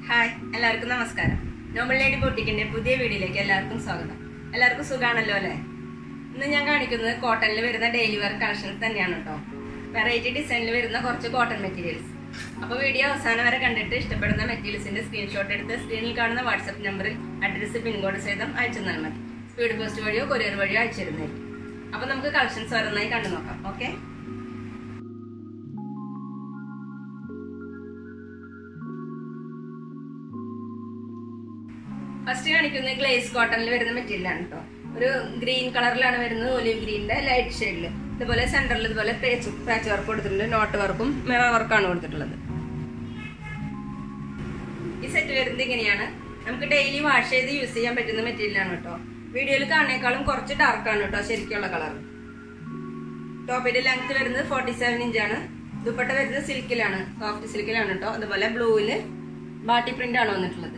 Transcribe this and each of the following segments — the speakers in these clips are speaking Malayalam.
ഹായ് എല്ലാവർക്കും നമസ്കാരം നോബൽ ലേഡി ബൊട്ടിക്കിന്റെ പുതിയ വീഡിയോയിലേക്ക് എല്ലാവർക്കും സ്വാഗതം എല്ലാവർക്കും സുഖാണല്ലോ അല്ലേ ഇന്ന് ഞാൻ കാണിക്കുന്നത് കോട്ടണിൽ വരുന്ന ഡെയിലി വെയർ കളക്ഷൻസ് തന്നെയാണ് കേട്ടോ വെറൈറ്റി ഡിസൈനിൽ വരുന്ന കുറച്ച് കോട്ടൺ മെറ്റീരിയൽസ് അപ്പോൾ വീഡിയോ അവസാനം വരെ കണ്ടിട്ട് ഇഷ്ടപ്പെടുന്ന മെറ്റീരിയൽസിന്റെ സ്ക്രീൻഷോട്ട് എടുത്ത് സ്ക്രീനിൽ കാണുന്ന വാട്സപ്പ് നമ്പറിൽ അഡ്രസ്സ് പിൻകോഡ് സഹിതം അയച്ചു തന്നാൽ മതി സ്പീഡ് പോസ്റ്റ് വഴിയോ കൊറിയർ വഴിയോ അയച്ചു തരുന്നതായിരിക്കും അപ്പോൾ നമുക്ക് കളക്ഷൻസ് ഓരോന്നായി കണ്ടു നോക്കാം ഓക്കെ ഫസ്റ്റ് കാണിക്കുന്നത് ഗ്ലേസ് കോട്ടണിൽ വരുന്ന മെറ്റീരിയൽ ആണ് കേട്ടോ ഒരു ഗ്രീൻ കളറിലാണ് വരുന്നത് ഒലിവ് ഗ്രീനിന്റെ ലൈറ്റ് ഷെയ്ഡിൽ ഇതുപോലെ സെന്ററിൽ ഇതുപോലെ പേച്ച് പാച്ച് വർക്ക് കൊടുത്തിട്ടുണ്ട് നോട്ട് വർക്കും മിറർ വർക്കാണ് കൊടുത്തിട്ടുള്ളത് ഈ സെറ്റ് വരുന്നത് ഇങ്ങനെയാണ് നമുക്ക് ഡെയിലി വാഷ് ചെയ്ത് യൂസ് ചെയ്യാൻ പറ്റുന്ന മെറ്റീരിയൽ ആണ് കേട്ടോ വീഡിയോയിൽ കാണുന്നേക്കാളും കുറച്ച് ഡാർക്കാണ് കേട്ടോ ശരിക്കുള്ള കളർ ടോപ്പിന്റെ ലെങ്ത് വരുന്നത് ഫോർട്ടി സെവൻ ഇഞ്ചാണ് ദുപ്പട്ട വരുന്നത് സിൽക്കിലാണ് സോഫ്റ്റ് സിൽക്കിലാണ് കേട്ടോ അതുപോലെ ബ്ലൂവില് ബാട്ടി പ്രിന്റ് ആണ് വന്നിട്ടുള്ളത്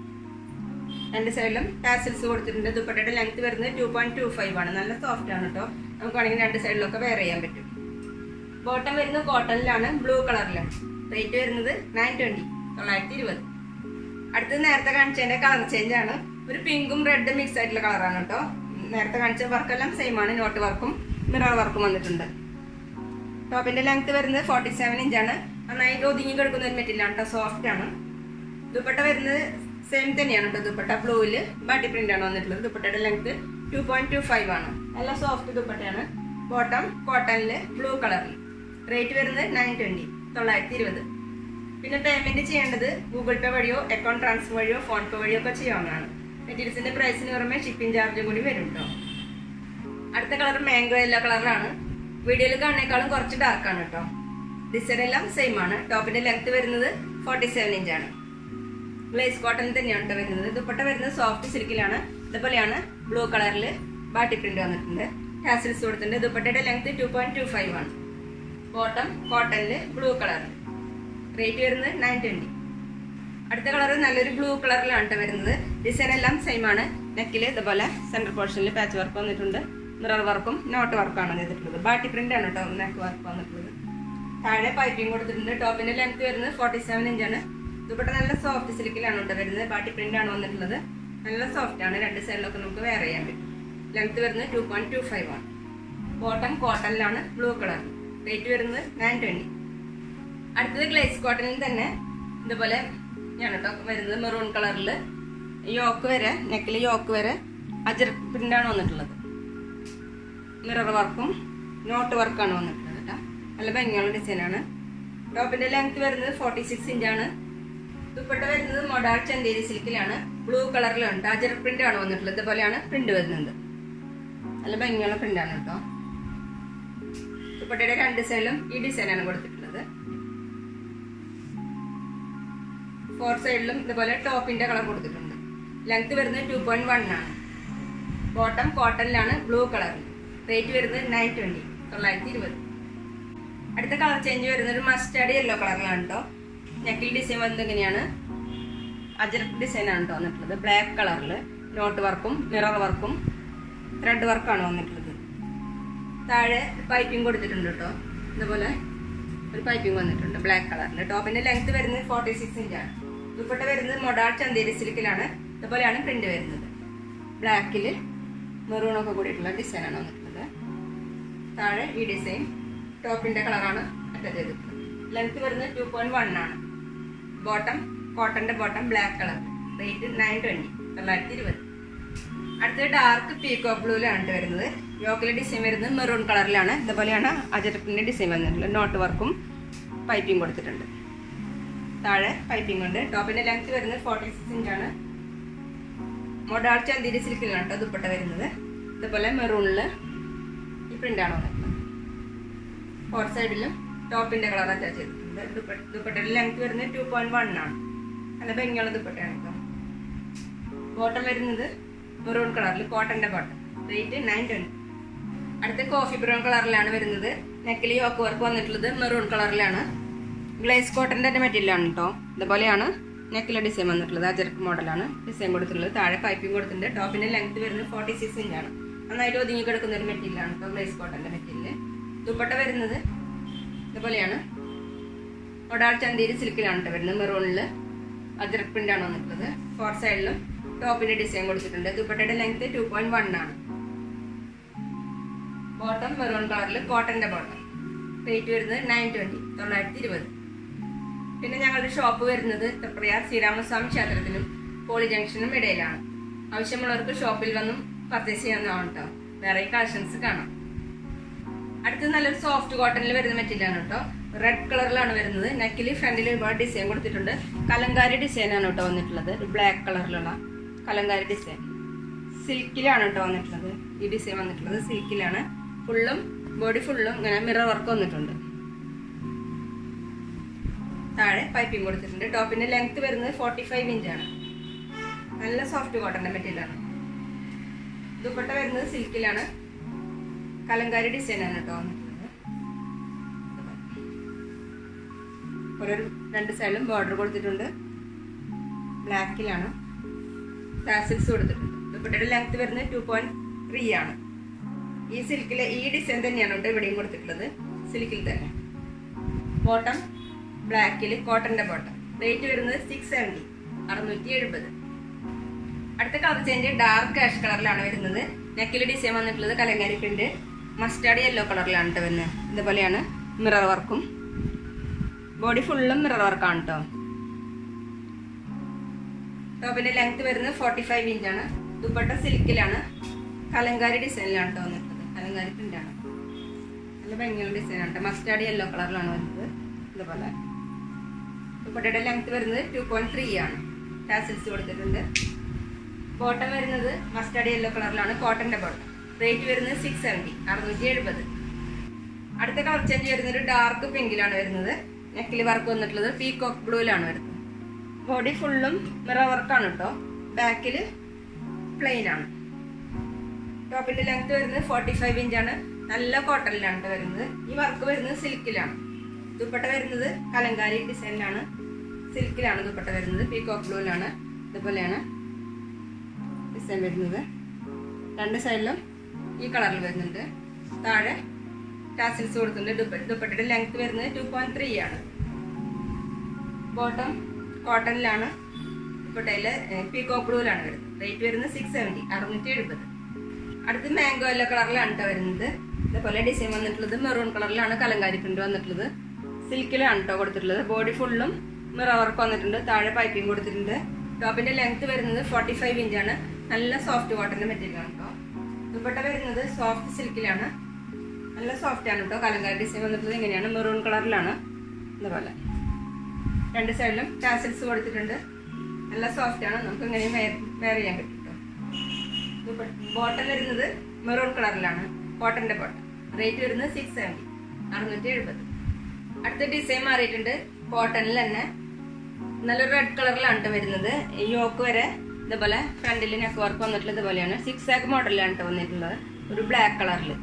രണ്ട് സൈഡിലും ടാസിൽസ് കൊടുത്തിട്ടുണ്ട് ദുപ്പട്ടയുടെ ലെങ്ത് വരുന്നത് ടു പോയിന്റ് ടു ഫൈവ് ആണ് നല്ല സോഫ്റ്റ് ആണ് കേട്ടോ നമുക്ക് വേണമെങ്കിൽ രണ്ട് സൈഡിലൊക്കെ വെയർ ചെയ്യാൻ പറ്റും ബോട്ടം വരുന്നത് കോട്ടണിലാണ് ബ്ലൂ കളറിലാണ് റേറ്റ് വരുന്നത് നയൻ ട്വന്റി തൊള്ളായിരത്തി ഇരുപത് അടുത്തത് നേരത്തെ കാണിച്ചതിന്റെ കളർ ചേഞ്ച് ആണ് ഒരു പിങ്കും റെഡും മിക്സ് ആയിട്ടുള്ള കളറാണ് കേട്ടോ നേരത്തെ കാണിച്ച വർക്കെല്ലാം സെയിം ആണ് നോട്ട് വർക്കും മിറർ വർക്കും വന്നിട്ടുണ്ട് ടോപ്പിന്റെ ലെങ്ത് വരുന്നത് ഫോർട്ടി സെവൻ ഇഞ്ചാണ് നന്നായിട്ട് ഒതുങ്ങി കിടക്കുന്ന ഒരു മെറ്റീരിയൽ ആണ് കേട്ടോ സോഫ്റ്റ് ആണ് ദുപ്പട്ട വരുന്നത് സെയിം തന്നെയാണ് കേട്ടോ ദുപ്പട്ട ബ്ലൂവിൽ ബാട്ടി പ്രിന്റ് ആണ് വന്നിട്ടുള്ളത് ദുപ്പട്ടയുടെ length two point two five ആണ് നല്ല സോഫ്റ്റ് ദുപ്പട്ടയാണ് ബോട്ടം കോട്ടണില് ബ്ലൂ കളറിൽ റേറ്റ് വരുന്നത് നയൻ ട്വന്റി തൊള്ളായിരത്തി ഇരുപത് പിന്നെ പേയ്മെന്റ് ചെയ്യേണ്ടത് ഗൂഗിൾ പേ വഴിയോ അക്കൗണ്ട് ട്രാൻസ്ഫർ വഴിയോ ഫോൺ പേ വഴിയോ ഒക്കെ ചെയ്യാവുന്നതാണ് മെറ്റീരിയൽസിന്റെ പ്രൈസിന് പുറമെ ഷിപ്പിംഗ് ചാർജും കൂടി വരും കേട്ടോ അടുത്ത കളർ മാംഗോ യെല്ലോ കളറാണ് വീഡിയോയിൽ കാണുന്നേക്കാളും കുറച്ച് ഡാർക്ക് ആണ് കേട്ടോ ഡിസൈൻ എല്ലാം സെയിം ആണ് ടോപ്പിന്റെ ലെങ്ത് വരുന്നത് ഫോർട്ടി സെവൻ ഇഞ്ചാണ് ഗ്ലേസ് കോട്ടൺ തന്നെയാണ് കേട്ടോ വരുന്നത് ദുപ്പട്ട വരുന്നത് സോഫ്റ്റ് സിൽക്കിലാണ് ഇതുപോലെയാണ് ബ്ലൂ കളറിൽ ബാട്ടി പ്രിന്റ് വന്നിട്ടുണ്ട് ടാസിൽസ് കൊടുത്തിട്ടുണ്ട് ദുപ്പട്ടയുടെ length two point two five ആണ് ബോട്ടം കോട്ടണിൽ ബ്ലൂ കളർ റേറ്റ് വരുന്നത് നയൻ ട്വന്റി അടുത്ത കളർ നല്ലൊരു ബ്ലൂ കളറിലാണ് കേട്ടോ വരുന്നത് ഡിസൈൻ എല്ലാം സെയിം ആണ് നെക്കിൽ ഇതുപോലെ സെൻട്രൽ പോർഷനിൽ പാച്ച് വർക്ക് വന്നിട്ടുണ്ട് മിറർ വർക്കും നോട്ട് വർക്കാണ് ചെയ്തിട്ടുള്ളത് ബാട്ടി പ്രിന്റ് ആണ് കേട്ടോ നെക്ക് വർക്ക് വന്നിട്ടുള്ളത് താഴെ പൈപ്പിംഗ് കൊടുത്തിട്ടുണ്ട് ടോപ്പിന്റെ ലെങ്ത് വരുന്നത് ഫോർട്ടി സെവൻ ഇഞ്ചാണ് ദുപ്പട്ട നല്ല സോഫ്റ്റ് സിൽക്കിലാണ് കേട്ടോ വരുന്നത് ബാട്ടി പ്രിന്റ് ആണ് വന്നിട്ടുള്ളത് നല്ല സോഫ്റ്റ് ആണ് രണ്ട് സൈഡിലൊക്കെ നമുക്ക് വെയർ ചെയ്യാൻ പറ്റും ലെങ്ത് വരുന്നത് ടു പോയിന്റ് ടു ഫൈവ് ആണ് ബോട്ടം കോട്ടണിലാണ് ബ്ലൂ കളർ റേറ്റ് വരുന്നത് നയൻ ട്വന്റി അടുത്തത് ഗ്ലേസ് കോട്ടണിൽ തന്നെ ഇതുപോലെ ഞാൻ കേട്ടോ വരുന്നത് മെറൂൺ കളറിൽ യോക്ക് വരെ നെക്കിൽ യോക്ക് വരെ അജർ പ്രിന്റ് ആണ് വന്നിട്ടുള്ളത് മിറർ വർക്കും നോട്ട് വർക്കാണ് വന്നിട്ടുള്ളത് കേട്ടോ നല്ല ഭംഗിയുള്ള ഡിസൈനാണ് ടോപ്പിന്റെ ലെങ്ത് വരുന്നത് ഫോർട്ടി സിക്സ് ഇഞ്ചാണ് ദുപ്പട്ട വരുന്നത് മൊഡാൾ ചന്തേരി സിൽക്കിലാണ് ബ്ലൂ കളറിലാണ് അജർ പ്രിന്റ് ആണ് വന്നിട്ടുള്ളത് ഇതുപോലെയാണ് പ്രിന്റ് വരുന്നത് നല്ല ഭംഗിയുള്ള പ്രിന്റ് ആണ് കേട്ടോ ദുപ്പട്ടയുടെ രണ്ട് സൈഡിലും ഈ ഡിസൈനാണ് കൊടുത്തിട്ടുള്ളത് ഫോർ സൈഡിലും ഇതുപോലെ ടോപ്പിന്റെ കളർ കൊടുത്തിട്ടുണ്ട് ലെങ്ത് വരുന്നത് ടു പോയിന്റ് വൺ ആണ് ബോട്ടം കോട്ടണിലാണ് ബ്ലൂ കളറിൽ റേറ്റ് വരുന്നത് നയൻ ട്വന്റി തൊള്ളായിരത്തി ഇരുപത് അടുത്ത കളർ ചേഞ്ച് വരുന്നത് ഒരു മസ്റ്റാർഡ് യെല്ലോ കളറിലാണ് കേട്ടോ നെക്കിൽ ഡിസൈൻ വന്നത് ഇങ്ങനെയാണ് അജർ ഡിസൈൻ ആണ് കേട്ടോ വന്നിട്ടുള്ളത് ബ്ലാക്ക് കളറിൽ നോട്ട് വർക്കും മിറർ വർക്കും ത്രെഡ് വർക്കാണ് വന്നിട്ടുള്ളത് താഴെ പൈപ്പിംഗ് കൊടുത്തിട്ടുണ്ട് കേട്ടോ ഇതുപോലെ ഒരു പൈപ്പിംഗ് വന്നിട്ടുണ്ട് ബ്ലാക്ക് കളറിൽ ടോപ്പിന്റെ ലെങ്ത് വരുന്നത് ഫോർട്ടി സിക്സ് ഇഞ്ചാണ് ദുപ്പട്ട വരുന്നത് മൊഡാൾ ചന്തേരി സിൽക്കിലാണ് ഇതുപോലെയാണ് പ്രിന്റ് വരുന്നത് ബ്ലാക്കിൽ മെറൂണൊക്കെ കൂടിയിട്ടുള്ള ഡിസൈനാണ് വന്നിട്ടുള്ളത് താഴെ ഈ ഡിസൈൻ ടോപ്പിന്റെ കളറാണ് അറ്റാച്ച് ചെയ്തിട്ടുള്ളത് ലെങ്ത് വരുന്നത് ടു പോയിന്റ് വൺ ആണ് ബോട്ടം കോട്ടന്റെ bottom black colour rate nine twenty തൊള്ളായിരത്തി ഇരുപത് അടുത്തത് ഡാർക്ക് പീക്കോ ബ്ലൂവിലാണ് വരുന്നത് യോക്കിലെ ഡിസൈൻ വരുന്നത് മെറൂൺ കളറിലാണ് ഇതുപോലെയാണ് അജരപ്പിന്റെ ഡിസൈൻ വന്നിട്ടുള്ളത് നോട്ട് വർക്കും പൈപ്പിംഗ് കൊടുത്തിട്ടുണ്ട് താഴെ പൈപ്പിംഗ് ഉണ്ട് ടോപ്പിന്റെ ലെങ്ത് വരുന്നത് ഫോർട്ടി സിക്സ് ഇഞ്ചാണ് മൊഡാൾ ചന്തിരി സിൽക്കിലാണ് കേട്ടോ ദുപ്പട്ട വരുന്നത് ഇതുപോലെ മെറൂണില് ഈ പ്രിന്റാണ് വന്നിട്ടുള്ളത് ഫോർ സൈഡിലും ടോപ്പിന്റെ കളർ അറ്റാച്ച് ചെയ്തിട്ടുണ്ട് ദുപ്പട്ട ദുപ്പട്ടയുടെ ലെങ്ത് വരുന്നത് ടു പോയിന്റ് വൺ ആണ് നല്ല ഭംഗിയുള്ള ദുപ്പട്ടയാണ് കേട്ടോ ബോട്ടം വരുന്നത് മെറൂൺ കളറിൽ കോട്ടന്റെ ബോട്ടം റേറ്റ് നയൻ ട്വന്റി അടുത്ത കോഫി ബ്രൗൺ കളറിലാണ് വരുന്നത് നെക്കിൽ യോക്ക് വർക്ക് വന്നിട്ടുള്ളത് മെറൂൺ കളറിലാണ് ഗ്ലേസ് കോട്ടന്റെ തന്നെ മെറ്റീരിയലാണ് കേട്ടോ ഇതുപോലെയാണ് നെക്കിലെ ഡിസൈൻ വന്നിട്ടുള്ളത് അജർക്ക് മോഡലാണ് ഡിസൈൻ കൊടുത്തിട്ടുള്ളത് താഴെ പൈപ്പിംഗ് കൊടുത്തിട്ടുണ്ട് ടോപ്പിന്റെ ലെങ്ത് വരുന്നത് ഫോർട്ടി സിക്സ് ഇഞ്ചാണ് നന്നായിട്ട് ഒതുങ്ങി കിടക്കുന്ന ഒരു മെറ്റീരിയലാണ് കേട്ടോ ഗ്ലേസ് കോട്ടന്റെ മെറ്റീരിയൽ ദുപ്പട്ട വരുന്നത് ഇതുപോലെയാണ് ഒടാൾ ചന്തേരി സിൽക്കിലാണ് കേട്ടോ വരുന്നത് മെറൂണിൽ അജ്രക് പ്രിന്റ് ആണ് വന്നിട്ടുള്ളത് ഫോർ സൈഡിലും ടോപ്പിന്റെ ഡിസൈൻ കൊടുത്തിട്ടുണ്ട് ദുപ്പട്ടയുടെ ലെങ്ത് ടു പോയിന്റ് വൺ ആണ് ബോട്ടം മെറൂൺ കളറിൽ കോട്ടന്റെ ബോട്ടം റേറ്റ് വരുന്നത് നയൻ ട്വന്റി തൊള്ളായിരത്തി ഇരുപത് പിന്നെ ഞങ്ങളുടെ ഷോപ്പ് വരുന്നത് തൃപ്രയാർ ശ്രീരാമസ്വാമി ക്ഷേത്രത്തിനും പോളി ജംഗ്ഷനും ഇടയിലാണ് ആവശ്യമുള്ളവർക്ക് ഷോപ്പിൽ വന്നും പർച്ചേസ് ചെയ്യാവുന്നതാണ് കേട്ടോ വേറെ കളക്ഷൻസ് കാണാം അടുത്ത് നല്ലൊരു സോഫ്റ്റ് കോട്ടണിൽ വരുന്ന മെറ്റീരിയൽ ആണ് കേട്ടോ റെഡ് കളറിലാണ് വരുന്നത് നെക്കിൽ ഫ്രണ്ടിൽ ഒരുപാട് ഡിസൈൻ കൊടുത്തിട്ടുണ്ട് കലങ്കാരി ഡിസൈൻ ആണ് കേട്ടോ വന്നിട്ടുള്ളത് ഒരു ബ്ലാക്ക് കളറിലുള്ള കലങ്കാരി ഡിസൈൻ സിൽക്കിലാണ് കേട്ടോ വന്നിട്ടുള്ളത് ഈ ഡിസൈൻ വന്നിട്ടുള്ളത് സിൽക്കിലാണ് ഫുള്ളും ബോഡി ഫുള്ളും ഇങ്ങനെ മിറർ വർക്ക് വന്നിട്ടുണ്ട് താഴെ പൈപ്പിംഗ് കൊടുത്തിട്ടുണ്ട് ടോപ്പിന്റെ ലെങ്ത് വരുന്നത് ഫോർട്ടി ഫൈവ് ഇഞ്ചാണ് നല്ല സോഫ്റ്റ് കോട്ടന്റെ മെറ്റീരിയലാണ് ദുപ്പട്ട വരുന്നത് സിൽക്കിലാണ് കലങ്കാരി ഡിസൈൻ ആണ് കേട്ടോ വന്നിട്ടുള്ളത് ഒരു രണ്ട് സൈഡിലും ബോർഡർ കൊടുത്തിട്ടുണ്ട് ബ്ലാക്കിലാണ് ടാസിൽസ് കൊടുത്തിട്ടുണ്ട് ദുപ്പട്ടയുടെ ലെങ്ത് വരുന്നത് ടു പോയിന്റ് ത്രീ ആണ് ഈ സിൽക്കിലെ ഈ ഡിസൈൻ തന്നെയാണ് കേട്ടോ ഇവിടെയും കൊടുത്തിട്ടുള്ളത് സിൽക്കിൽ തന്നെ ബോട്ടം ബ്ലാക്കിൽ കോട്ടന്റെ ബോട്ടം റേറ്റ് വരുന്നത് സിക്സ് സെവൻറ്റി അറുന്നൂറ്റി എഴുപത് അടുത്ത കളർ ചേഞ്ച് ഡാർക്ക് ആഷ് കളറിലാണ് വരുന്നത് നെക്കിൽ ഡിസൈൻ വന്നിട്ടുള്ളത് കലങ്കാരി പ്രിന്റ് മസ്റ്റാർഡ് യെല്ലോ കളറിലാണ് കേട്ടോ വരുന്നത് ഇതുപോലെയാണ് മിറർ വർക്കും ബോഡി ഫുള്ളും മിറർ വർക്കാണ് കേട്ടോ ടോപ്പിന്റെ ലെങ്ത് വരുന്നത് ഫോർട്ടി ഫൈവ് ഇഞ്ചാണ് ദുപ്പട്ട സിൽക്കിലാണ് കലങ്കാരി ഡിസൈനിലാണ് കേട്ടോ വന്നിട്ടുള്ളത് കലങ്കാരി പ്രിന്റാണ് നല്ല ഭംഗിയുള്ള ഡിസൈനാണ് കേട്ടോ മസ്റ്റാർഡ് യെല്ലോ കളറിലാണ് വരുന്നത് ഇതുപോലെ ദുപ്പട്ടയുടെ ലെങ്ത് വരുന്നത് ടു പോയിന്റ് ത്രീ ആണ് ടാസിൽസ് കൊടുത്തിട്ടുണ്ട് ബോട്ടം വരുന്നത് മസ്റ്റാർഡ് യെല്ലോ കളറിലാണ് കോട്ടന്റെ ബോട്ടം റേറ്റ് വരുന്നത് സിക്സ് സെവൻറ്റി അറുന്നൂറ്റി എഴുപത് അടുത്ത കളർ ചേഞ്ച് വരുന്നത് ഒരു ഡാർക്ക് പിങ്കിലാണ് വരുന്നത് നെക്കിൽ വർക്ക് വന്നിട്ടുള്ളത് പീകോക്ക് ബ്ലൂയിലാണ് വരുന്നത് ബോഡി ഫുള്ളും മിറർ വർക്കാണ് കേട്ടോ ബാക്കിൽ പ്ലെയിൻ ആണ് ടോപ്പിന്റെ ലെങ്ത് വരുന്നത് ഫോർട്ടി ഫൈവ് ഇഞ്ചാണ് നല്ല കോട്ടണിലാണ് ട്ടോ വരുന്നത് ഈ വർക്ക് വരുന്നത് സിൽക്കിലാണ് ദുപ്പട്ട വരുന്നത് കലങ്കാരി ഡിസൈനിലാണ് സിൽക്കിലാണ് ദുപ്പട്ട വരുന്നത് പീകോക്ക് ബ്ലൂയിലാണ് ഇതുപോലെയാണ് ഡിസൈൻ വരുന്നത് രണ്ട് സൈഡിലും ഈ കളറിൽ വരുന്നുണ്ട് താഴെ ടാസിൽസ് കൊടുത്തിട്ടുണ്ട് ദുപ്പ- ദുപ്പട്ടയുടെ ലെങ്ത് വരുന്നത് ടു പോയിന്റ് ത്രീ ആണ് ബോട്ടം കോട്ടണിലാണ് ദുപ്പട്ടയില് പീകോക്ക് ബ്ലൂവിലാണ് വരുന്നത് റേറ്റ് വരുന്നത് സിക്സ് സെവൻറ്റി അറുന്നൂറ്റി എഴുപത് അടുത്ത് മാംഗോ യെല്ലോ കളറിലാണ് കേട്ടോ വരുന്നത് ഇതുപോലെ ഡിസൈൻ വന്നിട്ടുള്ളത് മെറൂൺ കളറിലാണ് കലങ്കാരി പ്രിന്റ് വന്നിട്ടുള്ളത് സിൽക്കിലാണ് കേട്ടോ കൊടുത്തിട്ടുള്ളത് ബോഡി ഫുള്ളും മിറർ വർക്ക് വന്നിട്ടുണ്ട് താഴെ പൈപ്പിംഗ് കൊടുത്തിട്ടുണ്ട് ടോപ്പിന്റെ ലെങ്ത് വരുന്നത് ഫോർട്ടി ഫൈവ് ഇഞ്ചാണ് നല്ല സോഫ്റ്റ് കോട്ടന്റെ മെറ്റീരിയൽ ആണ് കേട്ടോ ദുപ്പട്ട വരുന്നത് സോഫ്റ്റ് സിൽക്കിലാണ് നല്ല സോഫ്റ്റ് ആണ് കേട്ടോ കലങ്കാരി ഡിസൈൻ വന്നിട്ടുള്ളത് ഇങ്ങനെയാണ് മെറൂൺ കളറിലാണ് ഇതുപോലെ രണ്ട് സൈഡിലും ടാസിൽസ് കൊടുത്തിട്ടുണ്ട് നല്ല സോഫ്റ്റ് ആണ് നമുക്ക് ഇങ്ങനെയും വെയർ ചെയ്യാൻ പറ്റും കേട്ടോ ബോട്ടം വരുന്നത് മെറൂൺ കളറിലാണ് കോട്ടന്റെ ബോട്ടം റേറ്റ് വരുന്നത് സിക്സ് സെവൻറ്റി അറുന്നൂറ്റി എഴുപത് അടുത്ത ഡിസൈൻ മാറിയിട്ടുണ്ട് കോട്ടണിൽ തന്നെ നല്ലൊരു റെഡ് കളറിലാണ് ട്ടോ വരുന്നത് ഈ യോക്ക് വരെ ഇതുപോലെ ഫ്രണ്ടിൽ നെക്ക് വർക്ക് വന്നിട്ടുള്ളത് ഇതുപോലെയാണ് സിക്സ് ആക്ക് മോഡലിലാണ് ട്ടോ വന്നിട്ടുള്ളത് ഒരു ബ്ലാക്ക് കളറിൽ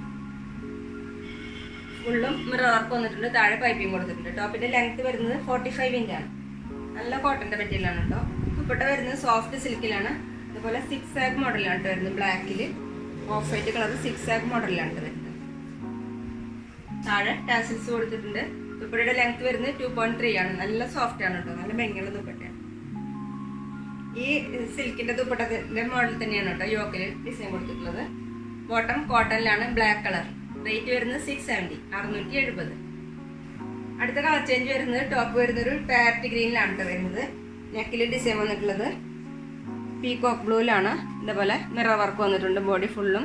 ഫുള്ളും മിറർ വർക്ക് വന്നിട്ടുണ്ട് താഴെ പൈപ്പിംഗ് കൊടുത്തിട്ടുണ്ട് ടോപ്പിന്റെ ലെങ്ത് വരുന്നത് ഫോർട്ടി ഫൈവ് ഇഞ്ചാണ് നല്ല കോട്ടന്റെ മെറ്റീരിയലാണ് കേട്ടോ ദുപ്പട്ട വരുന്നത് സോഫ്റ്റ് സിൽക്കിലാണ് അതുപോലെ സിക്സ് ആക്ക് മോഡലാണ് ട്ടോ വരുന്നത് ബ്ലാക്കിൽ ഓഫ് വൈറ്റ് കളർ സിക്സ് ആക്ക് മോഡലിലാണ് ട്ടോ വരുന്നത് താഴെ ടാസിൽസ് കൊടുത്തിട്ടുണ്ട് ദുപ്പട്ടയുടെ ലെങ്ത് വരുന്നത് ടു പോയിന്റ് ത്രീ ആണ് നല്ല സോഫ്റ്റ് ആണ് കേട്ടോ നല്ല ഭംഗിയുള്ള ദുപ്പട്ടയാണ് ഈ സിൽക്കിന്റെ ദുപ്പട്ടത്തിന്റെ മോഡൽ തന്നെയാണ് കേട്ടോ യോക്കിൽ ഡിസൈൻ കൊടുത്തിട്ടുള്ളത് ബോട്ടം കോട്ടണിലാണ് ബ്ലാക്ക് കളർ റേറ്റ് വരുന്നത് സിക്സ് സെവൻറ്റി അറുന്നൂറ്റി എഴുപത് അടുത്ത കളർ ചേഞ്ച് വരുന്നത് ടോപ്പ് വരുന്നത് ഒരു പാരറ്റ് ഗ്രീനിലാണ് കേട്ടോ വരുന്നത് നെക്കിൽ ഡിസൈൻ വന്നിട്ടുള്ളത് പീകോക്ക് ബ്ലൂവിലാണ് ഇതേപോലെ മിറർ വർക്ക് വന്നിട്ടുണ്ട് ബോഡി ഫുള്ളും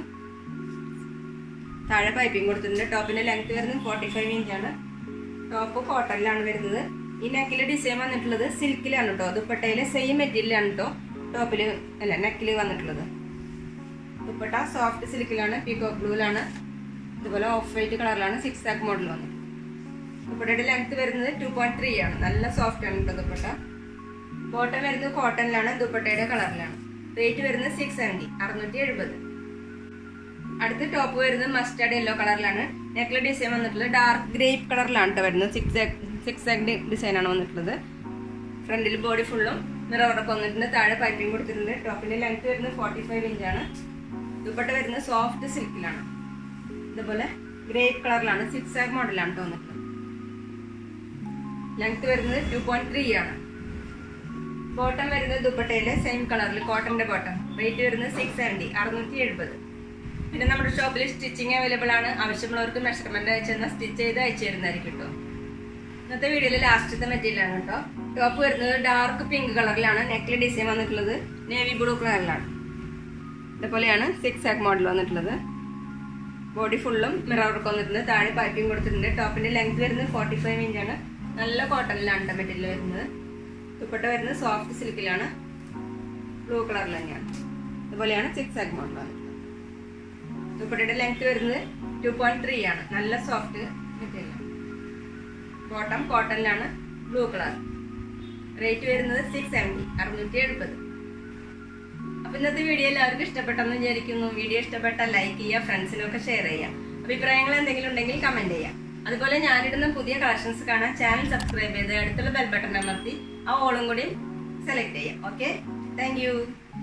താഴെ പൈപ്പിംഗ് കൊടുത്തിട്ടുണ്ട് ടോപ്പിന്റെ ലെങ്ത് വരുന്നത് ഫോർട്ടി ഫൈവ് ഇഞ്ചാണ് ടോപ്പ് കോട്ടണിലാണ് വരുന്നത് ഈ നെക്കിൽ ഡിസൈൻ വന്നിട്ടുള്ളത് സിൽക്കിലാണ് കേട്ടോ ദുപ്പട്ടയിലെ സെയിം മെറ്റീരിയലാണ് കേട്ടോ ടോപ്പിൽ അല്ല നെക്കിൽ വന്നിട്ടുള്ളത് ദുപ്പട്ട സോഫ്റ്റ് സിൽക്കിലാണ് പീകോക്ക് ബ്ലൂവിലാണ് ഇതുപോലെ ഓഫ് വൈറ്റ് കളറിലാണ് സിക്സ് ആക്ക് മോഡൽ വന്നത് ദുപ്പട്ടയുടെ ലെങ്ത് വരുന്നത് ടു പോയിന്റ് ത്രീ ആണ് നല്ല സോഫ്റ്റ് ആണ് കേട്ടോ ദുപ്പട്ട ബോട്ടം വരുന്നത് കോട്ടണിലാണ് ദുപ്പട്ടയുടെ കളറിലാണ് റേറ്റ് വരുന്നത് സിക്സ് സെവൻറ്റി അറുന്നൂറ്റി എഴുപത് അടുത്ത ടോപ്പ് വരുന്നത് മസ്റ്റാർഡ് യെല്ലോ കളറിലാണ് നെക്കിലെ ഡിസൈൻ വന്നിട്ടുള്ളത് ഡാർക്ക് ഗ്രേപ്പ് കളറിലാണ് കേട്ടോ വരുന്നത് സിക്സ് സിക്സ് ആഗ് ഡിസൈൻ ആണ് വന്നിട്ടുള്ളത് ഫ്രണ്ടിൽ ബോഡി ഫുള്ളും മിറർ വർക്ക് വന്നിട്ടുണ്ട് താഴെ പൈപ്പിംഗ് കൊടുത്തിട്ടുണ്ട് ടോപ്പിന്റെ ലെങ്ത് വരുന്നത് ഫോർട്ടി ഫൈവ് ഇഞ്ചാണ് ദുപ്പട്ട വരുന്നത് സോഫ്റ്റ് സിൽക്കിലാണ് ഇതുപോലെ ഗ്രേപ്പ് കളറിലാണ് സിക്സ് ആഗ് മോഡലാണ് കേട്ടോ വന്നിട്ടുള്ളത് ലെങ്ത് വരുന്നത് ടു പോയിന്റ് ത്രീ ആണ് ബോട്ടം വരുന്നത് ദുപ്പട്ടയുടെ സെയിം കളറിൽ കോട്ടന്റെ ബോട്ടം റേറ്റ് വരുന്നത് സിക്സ് സെവൻറ്റി അറുന്നൂറ്റി എഴുപത് പിന്നെ നമ്മുടെ ഷോപ്പിൽ സ്റ്റിച്ചിങ് അവൈലബിൾ ആണ് ആവശ്യമുള്ളവർക്ക് മെഷർമെന്റ് അയച്ചെന്നാൽ സ്റ്റിച്ച് ചെയ്ത് അയച്ചു തരുന്നതായിരിക്കും കേട്ടോ ഇന്നത്തെ വീഡിയോയിൽ ലാസ്റ്റത്തെ മെറ്റീരിയൽ ആണ് കേട്ടോ ടോപ്പ് വരുന്നത് ഡാർക്ക് പിങ്ക് കളറിലാണ് നെക്കിൽ ഡിസൈൻ വന്നിട്ടുള്ളത് നേവി ബ്ലൂ കളറിലാണ് ഇതേപോലെയാണ് സിക്സ് ആക്ക് മോഡൽ വന്നിട്ടുള്ളത് ബോഡി ഫുള്ളും മിറർ വർക്ക് വന്നിട്ടുണ്ട് താഴെ പൈപ്പിംഗ് കൊടുത്തിട്ടുണ്ട് ടോപ്പിന്റെ ലെങ്ത് വരുന്നത് ഫോർട്ടി ഫൈവ് ഇഞ്ചാണ് നല്ല കോട്ടണിലാണ് മെറ്റീരിയൽ വരുന്നത് ദുപ്പട്ട വരുന്നത് സോഫ്റ്റ് സിൽക്കിലാണ് ബ്ലൂ കളറിൽ തന്നെയാണ് ഇതുപോലെയാണ് സിക്സ് ആക്ക് മോഡൽ വന്നിട്ടുള്ളത് ദുപ്പട്ടയുടെ ലെങ്ത് വരുന്നത് ടു പോയിന്റ് ത്രീ ആണ് നല്ല സോഫ്റ്റ് മെറ്റീരിയൽ ബോട്ടം കോട്ടണിലാണ് ബ്ലൂ കളർ റേറ്റ് വരുന്നത് സിക്സ് സെവൻറ്റി അറുന്നൂറ്റി എഴുപത് അപ്പൊ ഇന്നത്തെ വീഡിയോ എല്ലാവർക്കും ഇഷ്ടപ്പെട്ടെന്ന് വിചാരിക്കുന്നു വീഡിയോ ഇഷ്ടപ്പെട്ട ലൈക്ക് ചെയ്യുക ഫ്രണ്ട്സിനൊക്കെ ഷെയർ ചെയ്യുക അഭിപ്രായങ്ങൾ എന്തെങ്കിലും ഉണ്ടെങ്കിൽ കമന്റ് ചെയ്യാം അതുപോലെ ഞാനിടുന്ന പുതിയ കളക്ഷൻസ് കാണാൻ ചാനൽ സബ്സ്ക്രൈബ് ചെയ്ത് അടുത്തുള്ള ബെൽ ബട്ടൺ അമർത്തി ആ ഓളും കൂടി സെലക്ട് ചെയ്യാം ഓക്കെ താങ്ക്